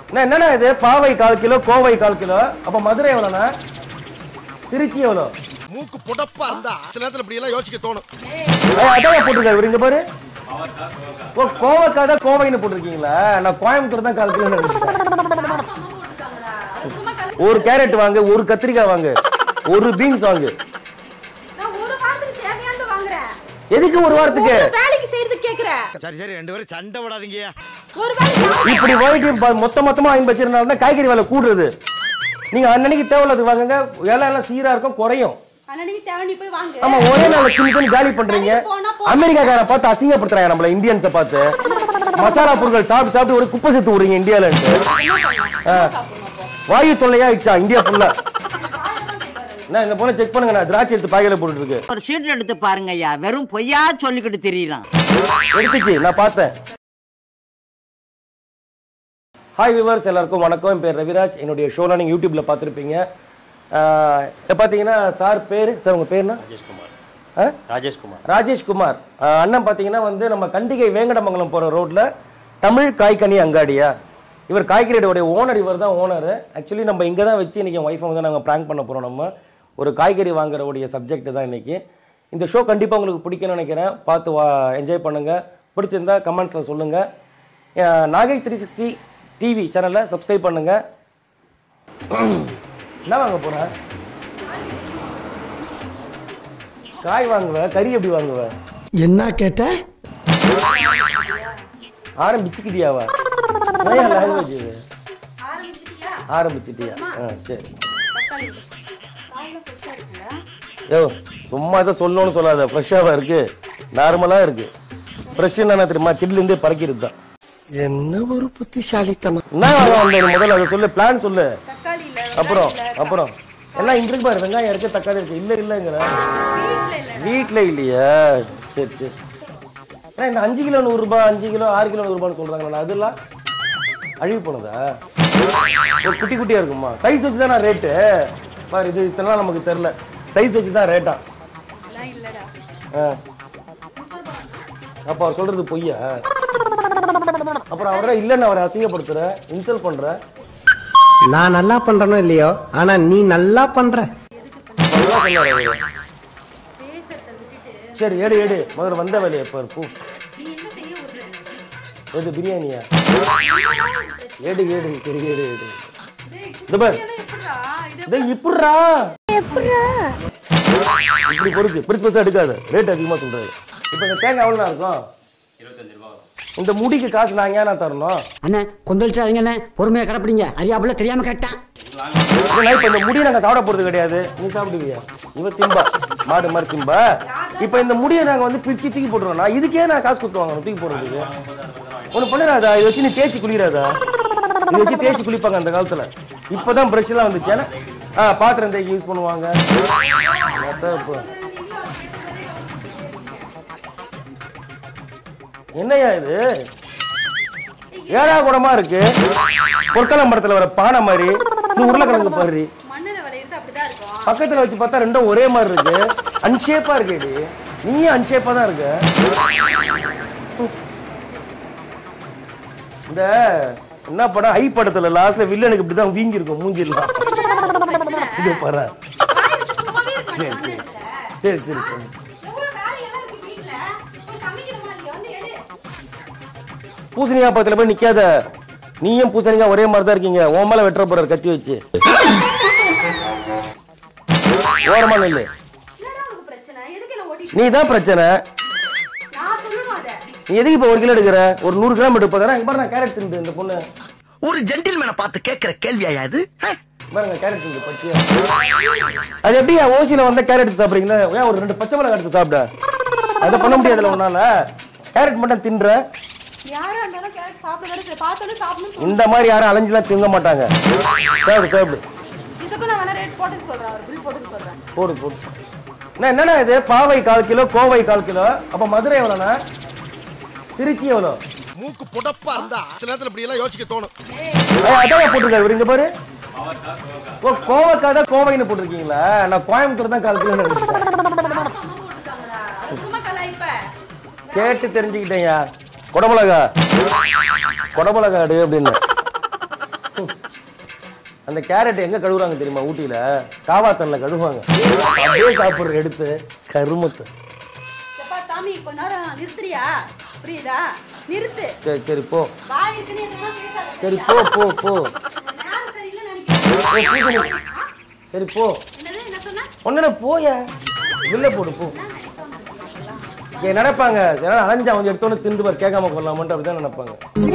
அண்ணா, என்னண்ணா இது பாவை கால் கிலோ கோவை கால் கிலோ அப்ப மதுரை எவ்வளோண்ணா திருச்சி எவ்வளோ மூக்கு புடப்பா இருந்தா சில நேரத்துல இப்படி எல்லாம் யோசிக்க தோணும் ஏய், அதான் போட்டிருக்காரு இவரு இங்க பாரு ஓ கோவைக்காய் தான் கோவைன்னு போட்டிருக்கீங்களா நான் கோயம்புத்தூர் தான் கால் கிலோ ஒரு கேரட் வாங்க ஒரு கத்திரிக்காய் வாங்க ஒரு பீன்ஸ் வாங்கு நான் ஒரு வாரத்துக்கு தேவையானது வாங்குறேன் எதுக்கு ஒரு வாரத்துக்கு ஒரு வேலைக்கு செய்யறதுக்கு கேக்குறேன் சரி சரி ரெண்டு பேரும் சண்டை விடாதீங்க ஒரு வேலைக்கு யாரு- இப்படி போயிட்டு ப- மொத்த மொத்தமா வாங்கி வச்சிருந்தா தான் காய்கறி விலை கூடுறது நீங்க அன்னன்னைக்கு தேவையில்லாத வாங்குங்க விலை எல்லாம் சீரா இருக்கும் குறையும் அண்ணனுக்கு தேவை நீ போய் வாங்கு ஆமா ஒரே நாள் துணி துணி காலி பண்றீங்க கடைக்கு போனா போ- அமெரிக்காக்கார பார்த்து அசிங்கப்படுத்துறாங்க நம்மள இந்தியன்ஸை பார்த்து மசாலா பொருட்கள் சாப்பிட்டு சாப்பிட்டு ஒரு குப்பை சேர்த்து விடுறீங்க இந்தியால என்ன பண்ணலாம்? என்ன சாப்பிடணும் அப்போ? வாயு தொல்லையா ஆயிடுச்சா இந்தியா ஃபுல்லா நான் இந்த போன செக் பண்ணுங்க நான் திராட்சை எடுத்து பாக்கையில போட்டுட்டு இருக்கு ஒரு சீட் எடுத்து பாருங்க ஐயா வெறும் பொய்யா சொல்லிக்கிட்டு தெரியலாம் எடுத்துச்சு நான் பார்த்தேன் ஹாய் விவர்ஸ் எல்லாருக்கும் வணக்கம் என் பேர் ரவிராஜ் என்னுடைய ஷோலாம் நீங்கள் யூடியூப்ல பார்த்துருப்பீங்க இப்போ பார்த்தீங்கன்னா சார் பேர் சார் உங்கள் பேர் என்ன ஆ? ராஜேஷ்குமார் ராஜேஷ்குமார் ஆஹ் அண்ணன் பார்த்தீங்கன்னா வந்து நம்ம கண்டிகை வேங்கடமங்கலம் போகிற ரோட்ல தமிழ் காய்கனி அங்காடியா இவர் காய்கறியோடைய ஓனர் இவர் தான் ஓனர் ஆக்சுவலி நம்ம இங்கே தான் வச்சு இன்னைக்கு ஒய்ஃபை வந்து நாங்கள் ப்ராங்க் பண்ண போகிறோம் நம்ம ஒரு காய்கறி வாங்குறவுடைய சப்ஜெக்ட் தான் இன்னைக்கு இந்த ஷோ கண்டிப்பாக உங்களுக்கு பிடிக்கும்னு நினைக்கிறேன் பார்த்து வா என்ஜாய் பண்ணுங்க பிடிச்சிருந்தா கமெண்ட்ஸில் சொல்லுங்கள் நாகை த்ரீ சிக்ஸ்டி டிவி சேனலை சப்ஸ்கிரைப் பண்ணுங்க என்ன வாங்க போகிறேன் காய் வாங்குவ கறி எப்படி வாங்குவ என்ன கேட்ட ஆரம்பிச்சுக்கிட்டியாவா நிறைய லாங்குவேஜ் இது ஆரம்பிச்சிட்டியா? ஆரம்பிச்சிட்டியா ஆ சரி தக்காளி. காயெல்லாம் fresh ஆ இருக்குல்ல? யோ சும்மா தான் சொல்லணும்னு சொல்லாத ஃப்ரெஷ்ஷாக இருக்கு நார்மலாக இருக்கு ஃப்ரெஷ்ஷுன்னு என்ன தெரியுமா சில்லுந்தே பறக்கிறது தான் என்ன ஒரு புத்திசாலித்தனம் என்ன வாங்க வந்த நீ முதல்ல அதை சொல்லு பிளான் சொல்லு தக்காளி இல்ல, அப்புறம் வெங்காயம் இல்ல, அப்புறம் எல்லாம் இங்க இருக்கு பாரு வெங்காயம் இருக்கு தக்காளி இருக்கு இல்ல இல்லைங்கிற வீட்ல இல்ல. வீட்டில் இல்லையா சரி சரி ஏன்னா இந்த அஞ்சு கிலோ நூறுரூபா அஞ்சு கிலோ ஆறு கிலோ நூறுரூபான்னு சொல்கிறாங்களா அதெல்லாம் அழிவு போனதா ஒரு குட்டி குட்டியாக இருக்குமா சைஸ் வச்சு தானே ரேட்டு பாரு இது இத்தனை நாள் நமக்கு தெரில சைஸ் வச்சு தான் ரேட்டா அதெல்லாம் இல்லடா. ஆ அப்போ அவர் சொல்றது பொய்யா அப்புறம் அவரை இல்லைன்னு அவரை அசிங்கப்படுத்துற இன்சல்ட் பண்ற நான் நல்லா பண்றனோ இல்லையோ ஆனா நீ நல்லா பண்ற அதெல்லாம் சொன்னாரு அவரு. பேசுறத விட்டுட்டு சரி எடு எடு முதல்ல வந்த வேலையை பாரு பூ நீ என்ன செய்ய விடுற? எது பிரியாணியா எடு எடு சரி எடு எடு டேய், இந்த பாரு இதெல்லாம் எப்படிடா? இது டேய் இப்புட்றா இப்படி பொறுக்கு பெருசு பெருசா எடுக்காத ரேட் அதிகமா சொல்றாரு இப்போ இந்த தேங்காய் எவ்வளோ இருக்கும் இந்த முடிக்கு காசு நான் ஏன் நான் தரணும் அண்ணே கொந்தளிச்சாதீங்க அண்ணே பொறுமையா கடப்பிடிங்க அறியாப்புல தெரியாம கேட்டான் இல்ல, இப்ப இந்த முடியை நாங்க சாப்பிட போறது கிடையாது நீ சாப்பிடுவியா இவ திம்பா மாடு மாதிரி திம்பா இப்ப இந்த முடியை நாங்க வந்து பிரிச்சு தூக்கி போட்டுருவோம் நான் இதுக்கே நான் காசு கொடுத்து வாங்கணும் தூக்கி போடுறதுக்கு ஒண்ணு பண்ணிடாதா இதை வச்சு நீ தேய்ச்சி குளிராதா இதை வச்சு தேய்ச்சி குளிப்பாங்க அந்த காலத்துல இப்பதான் பிரஷ் எல்லாம் வந்துச்சு ஏன்னா ஆ பாத்திரம் தேய்க்க யூஸ் பண்ணுவாங்க அதான் இப்போ. என்னய்யா இது ஏழா குடமா இருக்கு பொற்காலம் மரத்துல வர பானை மாதிரி இந்த உருளைக்கிழங்கு பாரு மண்ணுல விளையிறது அப்படிதான் இருக்கும் பக்கத்துல வச்சு பார்த்தா ரெண்டும் ஒரே மாதிரி இருக்கு அன்ஷேப்பா இருக்கேடி நீயும் அன்ஷேப்பா தான் இருக்க இந்த என்ன படம் ஐ படத்துல லாஸ்ட்ல வில்லனுக்கு இப்படிதான் வீங்கி இருக்கும் மூஞ்சிடலாம் இது பாரு வாய் வச்சு சும்மாவே இருக்க மாட்டியா மண்ணு எடுத்துல? சரி சரி சரி. எவ்வளவு வேலையெல்லாம் இருக்கு வீட்ல? போய் சமைக்கணுமா இல்லையா? வந்து எடு. பூசணிக்காய் பக்கத்துல போய் நிக்காத நீயும் பூசணிக்காய் ஒரே மாதிரி தான் இருக்கீங்க உன் மேல வெட்டுற போறாரு கத்தி வச்சு ஓரமா நில்லு என்னடா உனக்கு பிரச்சனை? எதுக்கு என்ன ஓட்டிட்டு நீ தான் பிரச்சனை நான் சொல்லணும் அத. நீ எதுக்கு இப்போ ஒரு கிலோ எடுக்கிற ஒரு நூறு கிலோமீட்டர் போகிறேன் இங்க பாரு நான் கேரட் தின்னு இந்த பொண்ணு ஒரு ஜென்டில்மேனை பார்த்து கேட்கிற கேள்வியா இது பாருங்க கேரட் தின்னு பச்சையா அது எப்படி ஓசியில வந்த கேரட் சாப்பிடுறீங்களா ஏன் ஒரு ரெண்டு பச்சை மிளகாய் எடுத்து சாப்பிட அதை பண்ண முடியாதுல்ல உன்னால கேரட் மட்டும் தின்ற யாரா இருந்தாலும் கேரட் சாப்பிட வேற சரி, பார்த்தோன்னே சாப்பிடணும்னு தோணும். இந்த மாதிரி யாரும் அலைஞ்சுலாம் திங்க மாட்டாங்க சாப்பிடு சாப்பிடு இதுக்கும் நான் வேணா ரேட் போட்டுக்க சொல்றேன் அவர் பில் போட்டுக்க சொல்றேன் போடு போடு அண்ணா, என்னண்ணா இது பாவை கால் கிலோ கோவை கால் கிலோ அப்ப மதுரை எவ்வளோண்ணா திருச்சி எவ்வளோ மூக்கு புடப்பா இருந்தா சில நேரத்துல இப்படி எல்லாம் யோசிக்க தோணும் ஐயா, அதான் போட்டிருக்காரு இவரு இங்க பாரு ஓ கோவைக்காய் தான் கோவைன்னு போட்டிருக்கீங்களா நான் கோயம்புத்தூர் தான் கால் கிலோ நினைச்சிட்டேன் சும்மா கலாய்ப்ப கேட்டு தெரிஞ்சுக்கிட்டேன்யா குடமிளகா குடமிளகா எடு அப்படின்னு அந்த கேரட் எங்க கழுவுறாங்க தெரியுமா ஊட்டியில காவாத்தன்ல கழுவுவாங்க அப்படியே சாப்பிடுற எடுத்து கருமத்து எப்பா சாமி கொஞ்ச நேரம் நிறுத்துறியா புரியுதா நிறுத்து சரி சரி போ வாய் இருக்குன்னு எதுனா பேசாத சரி சரியா? போ போ போ நேரம் சரியில்லைன்னு நினைக்கிறேன் ஏய், பூசணி. சரி போ என்னது என்ன சொன்ன ஒன்னு போய வெளில போடு போ ஏன் நினைப்பாங்க யாராவது அலைஞ்சா வந்து எடுத்தோன்னு திண்டுபார் கேட்காம கொள்ளாமன்ட்டு அப்படிதான் நினைப்பாங்க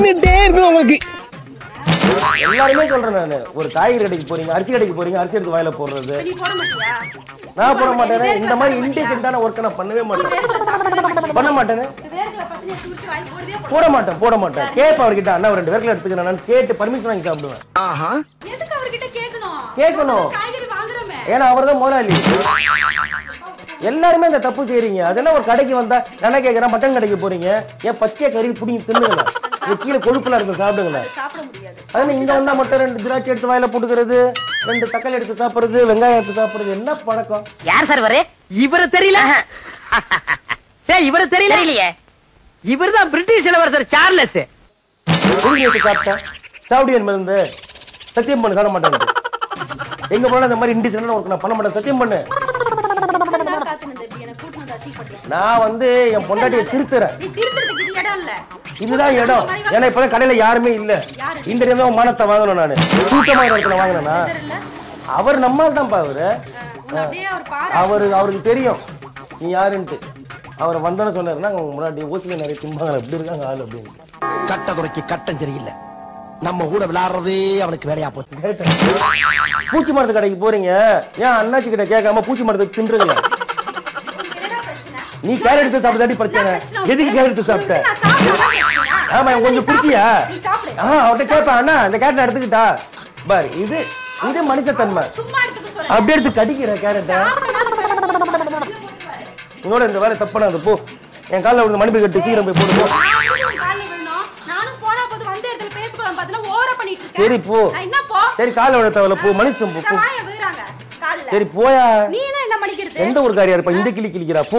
எல்லாருமே சொல்றேன் நானு ஒரு காய்கறி கடைக்கு போறீங்க அரிசி கடைக்கு போறீங்க அரிசி எடுத்து வாயில போடுறது இப்ப நீ போட மாட்டியா நான் போட மாட்டேனே இந்த மாதிரி இன்டெசென்ட்டான ஒர்க்கை நான் பண்ணவே மாட்டேன் வேர்க்கல சாப்பிடவே மாட்டியா? பண்ண மாட்டேனே வேர்க்கல பத்தி நீ குடிச்சு வாய் போடவே போட போட மாட்டேன் போட மாட்டேன் கேட்பேன் அவர்கிட்ட அண்ணா ஒரு ரெண்டு பேர்ல எடுத்துக்கிறேன் நான் கேட்டு பர்மிஷன் வாங்கி சாப்பிடுவேன் எதுக்கு அவர்கிட்ட கேட்கணும் கேட்கணும். காய்கறி வாங்குறோமே ஏன்னா அவர் தான் முதலாளி எல்லாருமே இந்த தப்பு செய்றீங்க அதெல்லாம் ஒரு கடைக்கு வந்தா என்ன கேட்கறேன் மட்டன் கடைக்கு போறீங்க ஏன் பச்சையா கறி பிடிங்கி தின்னுங்களேன் இது கீழே கொழுப்புல இருக்கும் சாப்பிடுங்களேன் சாப்பிட முடியாது அதனால இங்க வந்தா மட்டும் ரெண்டு திராட்சை எடுத்து வாயில போட்டுக்கிறது ரெண்டு தக்காளி எடுத்து சாப்பிடுறது வெங்காயம் எடுத்து சாப்பிடுறது என்ன பழக்கம் யார் சார் வரே இவரு தெரியல சரி இவரு தெரியல இல்லையே இவர் தான் பிரிட்டிஷ் இளவரசர் சார்லஸ் புரிஞ்சு வச்சு சாப்பிட்டேன் சாவடியன் மருந்து சத்தியம் பண்ணு சாப்பிட மாட்டேன் எங்க போனா இந்த மாதிரி இண்டிசன் ஒர்க் நான் பண்ண மாட்டேன் சத்தியம் பண்ணு நான் காத்து நின்று இப்படி எனக்கு கூட்டு வந்து அசிங்கப்படுறேன் நான் வந்து என் பொண்டாட்டியை திருத்துறேன் நீ திருத்துறதுக்கு இது இடம் இல்ல இதுதான் இடம் ஏன்னா இப்பதான் கடையில யாருமே இல்ல இந்த டைம் தான் மானத்தை வாங்கணும் நானு கூட்டமா இடத்துல வாங்கினா இல்ல அவர் நம்மால் தான்ப்பா அவரு உன்னை அப்படியே அவர் பாரு அவரு அவருக்கு தெரியும் நீ யாருன்ட்டு அவர் வந்தோன்னு சொன்னாருன்னா அவங்க முன்னாடி ஊசில நிறைய திம்பாங்க எப்படி இருக்காங்க ஆள் அப்படின்னு கட்ட குறைக்கு கட்டம் சரியில்லை நம்ம கூட விளையாடுறதே அவனுக்கு வேலையா போச்சு கேட்டேன் பூச்சி மரத்து கடைக்கு போறீங்க ஏன் அண்ணாச்சி கிட்ட கேட்காம பூச்சி மரத்துக்கு தின்றுங்க என்னடா பிரச்சனை நீ கேரட் எடுத்து சாப்பிட்டாடி பிரச்சனை எதுக்கு கேரட் எடுத்து சாப்பிட்ட நான் சாப்பிட்டா பிரச்சனை ஆமா எனக்கு கொஞ்சம் பிடிச்சியா நீ சாப்பிடு ஆ அவர்கிட்ட கேட்பேன் அண்ணா இந்த கேரட் எடுத்துக்கிட்டா பாரு இது இது மனுஷத்தன்மை சும்மா எடுத்துக்க சொல்றேன் அப்படியே எடுத்து கடிக்கிற கேரட்டை உன்னோட இந்த வேலை தப்பானது போ என் காலில் விழுந்து மணிப்பு கட்டு சீக்கிரம் போய் போடு போ காலில் விழணும் நானும் போனா போது வந்த இடத்துல பேசக்கூடாது பார்த்தீங்கன்னா ஓவரா பண்ணிட்டு இருக்கேன் சரி போ நான் என்ன போ சரி காலில் விழ தேவையில்ல போ மனுஷன் போ போ வாய விழுறாங்க காலில் சரி போயா நீ என்ன என்ன மணிக்கிறது எந்த ஒரு காரியா இருப்பா இந்த கிளி கிளிக்கிறா போ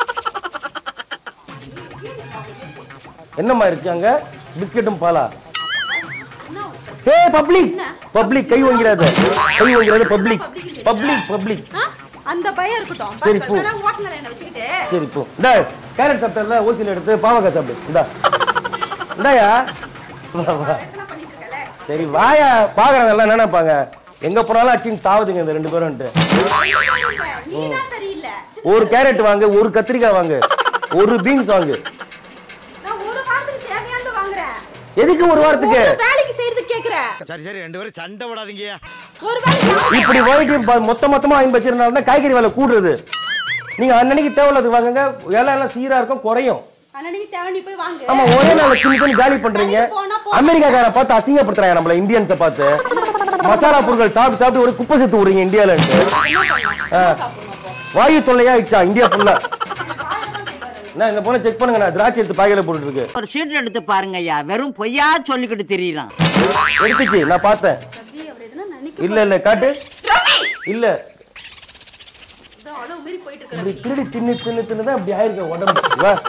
என்னம்மா இருக்கு அங்க பிஸ்கட்டும் பாலா சே பப்ளிக் பப்ளிக் கை வாங்கிறாத கை வாங்கிறாத பப்ளிக் பப்ளிக் பப்ளிக் ஆ? அந்த பயம் இருக்கட்டும் சரி, போ. ஓட்டுநர் என்ன வச்சுக்கிட்டு சரி போ இந்த கேரட் சாப்பிட்டல ஊசியில் எடுத்து பாவக்காய் சாப்பிடு இந்தா இந்தாயா வா, வா. இதெல்லாம் பண்ணிட்டு இருக்கல சரி வாயா பாக்குறவங்க எல்லாம் என்ன நினைப்பாங்க எங்க போனாலும் அச்சின் சாவுதுங்க இந்த ரெண்டு பேரும்ட்டு நீ தான் சரியில்லை ஒரு கேரட் வாங்கு ஒரு கத்திரிக்காய் வாங்கு ஒரு பீன்ஸ் வாங்கு நான் ஒரு வாரத்துக்கு தேவையானது வாங்குறேன் எதுக்கு ஒரு வாரத்துக்கு ஒரு வேலைக்கு செய்யறதுக்கு கேக்குறேன் சரி சரி ரெண்டு பேரும் சண்டை விடாதீங்க ஒரு வேலைக்கு யாரு- இப்படி போயிட்டு ப- மொத்த மொத்தமா வாங்கி வச்சிருந்தா காய்கறி விலை கூடுறது நீங்க அன்னன்னைக்கு தேவையில்லாத வாங்குங்க விலை எல்லாம் சீரா இருக்கும் குறையும் அண்ணனுக்கு தேவை நீ போய் வாங்கு ஆமா ஒரே நாள் துணி துணி காலி பண்றீங்க கடைக்கு போனா போ. அமெரிக்காக்கார பார்த்து அசிங்கப்படுத்துறாங்க நம்மள இந்தியன்ஸை பார்த்து மசாலா பொருட்கள் சாப்பிட்டு சாப்பிட்டு ஒரு குப்பை சேர்த்து விடுறீங்க இந்தியால என்ன பண்ணலாம்? என்ன சாப்பிடணும் அப்போ? வாயு தொல்லையா ஆயிடுச்சா இந்தியா ஃபுல்லா நான் இந்த போன செக் பண்ணுங்க நான் திராட்சை எடுத்து பாய்களை போட்டுட்டு இருக்கு ஒரு சீட் எடுத்து பாருங்க ஐயா வெறும் பொய்யா சொல்லிக்கிட்டு தெரியலாம் எடுத்துச்சு நான் பார்த்தேன் ரவி, அவர் எதுனா நினைக்க இல்ல இல்ல காட்டு இல்ல போறாரு. அளவு மீறி போயிட்டு இருக்காரு. இப்படி திருடி தின்னு தின்னு தின்னு தான் இப்படி ஆயிருக்கு உடம்பு வா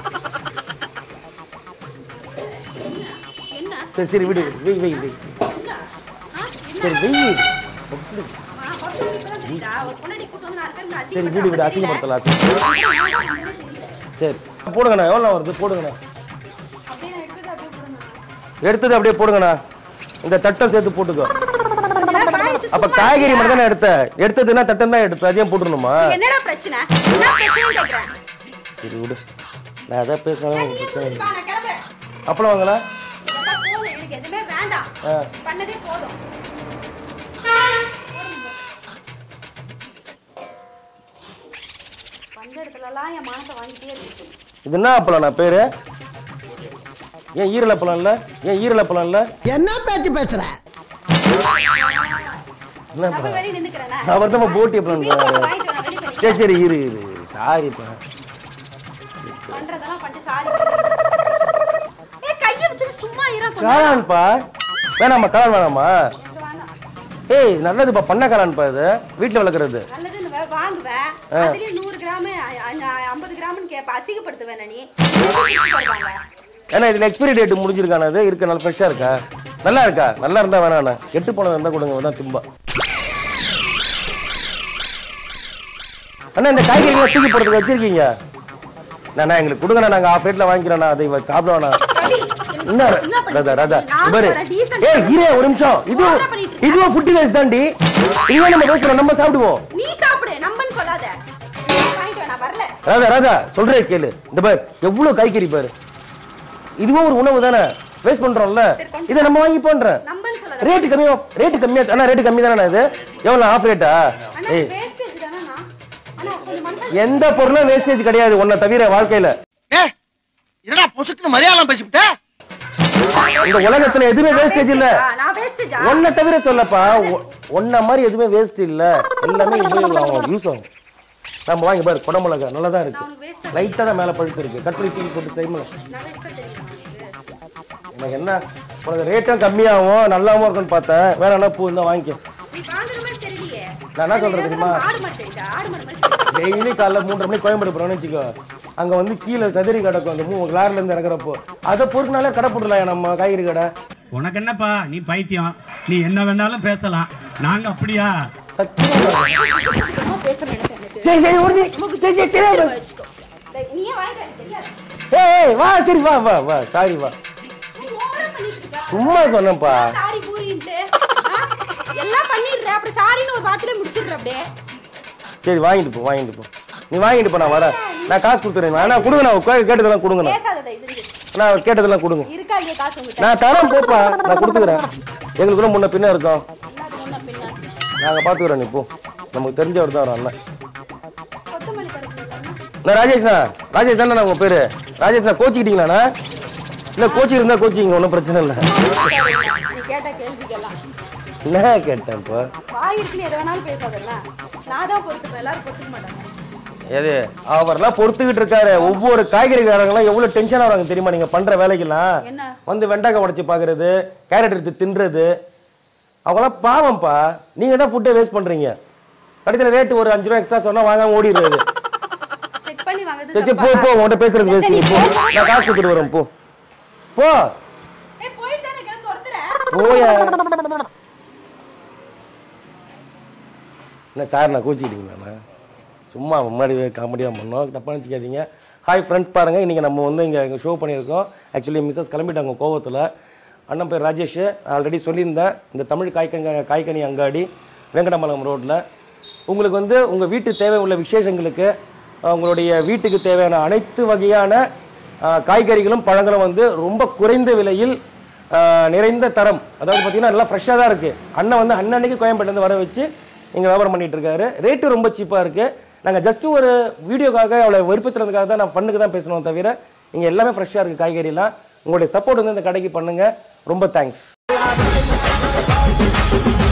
என்ன சரி சரி விடு வெய் வெய் வெய் என்ன? ஆ? என்ன? சரி வெய் ஆ, பத்து மணிக்கு இப்பதான் தெரியுதா? ஒரு பொண்டாட்டி கூட்டு வந்து நாலு பேர் நான் சரி அசிங்கப்படுத்துறேன். விடு விடு அப்ப தெரியல. அசிங்கப்படுத்தலாம் அசிங்க சரி போடுங்கண்ணா எவ்வளோ வருது போடுங்கண்ணா அப்படியே நான் எடுத்தது அப்படியே போடுங்க. எடுத்தது அப்படியே போடுங்கண்ணா இந்த தட்டம் சேர்த்து போட்டுக்கோ கொஞ்ச நேரம் வாய் வச்சு அப்ப சும்மா காய்கறி இருக்கியா? மட்டும் தானே எடுத்த எடுத்ததுன்னா தட்டம் தான் எடுத்து அதையும் போட்டுருணுமா என்னடா பிரச்சனை என்ன பிரச்சனைன்னு கேக்குறேன். சரி விடு நான் எதாவது பேசினாலும் நீ உங்களுக்கு பிரச்சனை சொல்லிட்டு இல்லை வா, நான் கிளம்புறேன். அப்பளம் வாங்கண்ணா எப்பா போதும், எனக்கு எதுவுமே வேண்டாம் ஆ. பண்ணதே போதும் வந்த இடத்துலலாம் என் மானத்தை வாங்கிட்டே இருக்கு இது என்ன அப்பளம் நான் பேரு ஏன் ஈரல் அப்பளம் இல்ல ஏன் ஈரல் அப்பளம் இல்ல என்ன பேச்சு பேசுற என்ன நான் அப்பளம் போய் வெளியே நின்னுக்கிறேனே அவர் தான் போட்டி அப்பளம் மீன் குழம்பு வாங்கிட்டு வரேன், வெளியே போய் சரி சரி இரு இரு சாரிப்பா பண்றதெல்லாம் பண்ணிட்டு சாரி ஏ கைய வச்சுட்டு சும்மா இரு கொஞ்சம் காளான்ப்பா வேணாமா காளான் வேணாமா எனக்கு வேணாம் ஏய் நல்லதுப்பா பண்ண காளான்ப்பா இது வீட்டில் வளர்க்குறது நல்லதுன்னு வே- வாங்குவேன் அதுலயும் நூறு கிராம் ஐம்பது கிராம்னு கேப்ப அசிங்கப்படுத்துவேன் நீ எப்படி பிரிச்சு தருவாங்க? ஏன்னா இதில் எக்ஸ்பைரி டேட் முடிஞ்சிருக்கானது இருக்கு நல்ல ஃப்ரெஷ்ஷாக இருக்கா நல்லா இருக்கா நல்லா இருந்தா வேணாண்ணா கெட்டு போனது இருந்தா கொடுங்க தான் தும்பா அண்ணா இந்த காய்கறிகளை தூக்கி போடுறதுக்கு வச்சிருக்கீங்க அண்ணா எங்களுக்கு கொடுங்கண்ணா நாங்க ஆஃப் ரேட்ல வாங்கிக்கிறோண்ணா அதை இவ சாப்பிடுவாண்ணா ரவி, என்ன என்ன பண்ணிட்டு ராதா ராதா இருக்க? நான் பாரு ஒரு decent ஏய் இரு ஒரு நிமிஷம் இது என்ன பண்ணிட்டு இருக்க? இதுவும் ஃபுட் வேஸ்ட் தாண்டி இதுவே நம்ம வேஸ்ட் நம்ம சாப்பிடுவோம் நீ சாப்பிடு நம்பன்னு சொல்லாத வாங்கிட்டு வா, நான் வரல ராதா ராதா சொல்றே கேளு இந்த பாரு எவ்வளவு காய்கறி பாரு இதுவும் ஒரு உணவு தானே வேஸ்ட் பண்றோம்ல இதை நம்ம வாங்கி பண்றோம் நம்பன்னு சொல்லாத ரேட் கம்மியா ரேட் கம்மியா அண்ணா ரேட் கம்மி தானே இது எவ்வளவு ஆஃப் ரேட்டா அண்ணா ஏய் வேஸ்டேஜ் தானே அண்ணா கொஞ்சம் மனசாட்சி எந்த பொருளும் வேஸ்டேஜ் கிடையாது உன்னை தவிர வாழ்க்கையில ஏ என்னடா பொசுக்குன்னு மலையாளம் பேசிவிட்ட இந்த உலகத்துல எதுவுமே வேஸ்டேஜ் இல்ல நான் வேஸ்டேஜா உன்னை தவிர சொல்லப்பா உ- உன்னை மாதிரி எதுவுமே வேஸ்ட் இல்ல எல்லாமே உபயோகம் ஆகும் யூஸ் ஆகும் நம்ம வாங்கி பாரு குடமிளகா நல்லா தான் இருக்கு உனக்கு வேஸ்டா லைட்டா தான் மேல பழுத்து இருக்கு கட்லி தூக்கி போட்டு செய்யல நான் வேஸ்டா தெரியுமா உனக்கு? எனக்கு என்ன உனக்கு ரேட்டும் கம்மியாகும் நல்லாவும் இருக்கும்னு பார்த்தேன் வேணா பூ இருந்தா வாங்கிக்கோ நீ வாங்குற மாதிரி தெரியலையே நான் என்ன சொல்றது தெரியுமா? ஆடு மாதிரி தெரியுதா ஆடு மாதிரி மாதிரி தெரியுதா? டெய்லி காலைல மூன்றரை மணிக்கு கோயம்பேடு போறோம்னு வச்சுக்கோ அங்க வந்து கீழே சதுரி கிடக்கும் அந்த மூ லாரில இருந்து இறங்குறப்போ அதை பொறுக்குனாலே கடை போட்டுலாம் நம்ம காய்கறி கடை உனக்கு என்னப்பா நீ பைத்தியம் நீ என்ன வேணாலும் பேசலாம் நாங்க அப்படியா சத்தியமா சும்மா பேச நினைப்பேன் எனக்கு. சரி சரி ஒரு நிமி- சரி சரி தெரியாம பேசு. வச்சுக்கோ. டேய், நீயே வாங்கிட்டு எனக்கு தெரியாது. ஏய் ஏய், வா சரி வா வா வா சாரி வா நீ ஓவரா பண்ணிட்டு இருக்க. சும்மா சொன்னேன்ப்பா சாரி பூரின்ட்டு. ஆ? எல்லாம் பண்ணிடுற அப்புறம் சாரின்னு ஒரு வார்த்தையில முடிச்சிடுற அப்படியே சரி வாங்கிட்டு போ வாங்கிட்டு போ நீ வாங்கிட்டு போ நான் வரேன் நான் காசு கொடுத்துறேன் நான் கொடுங்க நான் கே- கேட்டதெல்லாம் கொடுங்க நான் பேசாத தயவு செஞ்சு நான் கேட்டதெல்லாம் கொடுங்க இருக்கா இல்லையா காசு உங்ககிட்ட நான் தரேன் போப்பா நான் கொடுத்துக்கிறேன் எங்களுக்கு கூட முன்ன பின்ன இருக்கோம் எல்லாத்துக்கும் முன்ன பின்ன நாங்கள் பார்த்துக்குறோம் நீ போ நமக்கு தெரிஞ்சவர் தான் வரும் அண்ணன் கொத்தமல்லி கருப்பு நான் ராஜேஷ்ண்ணா ராஜேஷ் தானே உங்க பேரு ராஜேஷ்ண்ணா கோச்சிக்கிட்டீங்களாண்ணா இல்லை கோச்சி இருந்தா கோச்சிங்க ஒன்றும் பிரச்சனை இல்லை நீ கேட்ட கேள்விக்கெல்லாம் என்ன கேட்டேன் இப்போ வாய் இருக்குன்னு எதை வேணாலும் பேசாதல்ல நான் தான் பொறுத்துப்பேன் எல்லாரும் பொறுத்துக்க மாட்டாங்க எது அவர்லாம் பொறுத்துக்கிட்டு இருக்காரு ஒவ்வொரு காய்கறிக்காரங்களாம் எவ்வளவு டென்ஷன் ஆகிறாங்க தெரியுமா நீங்க பண்ற வேலைக்கெல்லாம் என்ன? வந்து வெண்டைக்காய் உடைச்சு பாக்குறது கேரட் எடுத்து தின்றது அவங்களாம் பாவம்ப்பா நீங்க தான் ஃபுட்டை வேஸ்ட் பண்றீங்க கடைசியில் ரேட்டு ஒரு அஞ்சு ரூபா எக்ஸ்ட்ரா சொன்னா வாங்காம ஓடிடுறது செக் பண்ணி வாங்குறது சரி சரி, போ போ உன்கிட்ட பேசுறது வேஸ்ட் சரி, போ போ. நான் காசு கொடுத்துட்டு வரேன் போ போ ஏய் போயிட்டு தானே கிளம்பி துரத்துற போயா என்ன சார் நான் கோச்சிக்கிட்டீங்களாண்ணா சும்மா முன்னாடி காமெடியாக பண்ணோம் தப்பாக நினச்சிக்காதீங்க ஹாய் ஃப்ரெண்ட்ஸ் பாருங்கள் இன்றைக்கி நம்ம வந்து இங்கே இங்கே ஷோ பண்ணியிருக்கோம் ஆக்சுவலி மிஸ்ஸஸ் கிளம்பிட்டாங்க கோவத்தில் அண்ணன் பேர் ராஜேஷ் ஆல்ரெடி சொல்லியிருந்தேன் இந்த தமிழ் காய்கங்க காய்கனி அங்காடி வெங்கடமலம் ரோட்டில் உங்களுக்கு வந்து உங்கள் வீட்டு தேவை உள்ள விசேஷங்களுக்கு அஹ், உங்களுடைய வீட்டுக்கு தேவையான அனைத்து வகையான அஹ், காய்கறிகளும் பழங்களும் வந்து ரொம்ப குறைந்த விலையில் அஹ், நிறைந்த தரம் அதாவது பார்த்தீங்கன்னா நல்லா ஃப்ரெஷ்ஷாக தான் இருக்குது அண்ணன் வந்து அன்னன்னைக்கு கோயம்பேட்டிலேருந்து வர வச்சு இங்கே வியாபாரம் பண்ணிட்டு இருக்காரு ரேட்டு ரொம்ப சீப்பாக இருக்குது நாங்கள் ஜஸ்ட் ஒரு வீடியோக்காக அவளை வெறுப்புத்துறதுக்காக தான் நான் பண்ணுக்கு தான் பேசணும் தவிர இங்கே எல்லாமே ஃப்ரெஷ்ஷாக இருக்குது காய்கறிலாம் உங்களுடைய சப்போர்ட் வந்து இந்த கடைக்கு பண்ணுங்கள் ரொம்ப தேங்க்ஸ்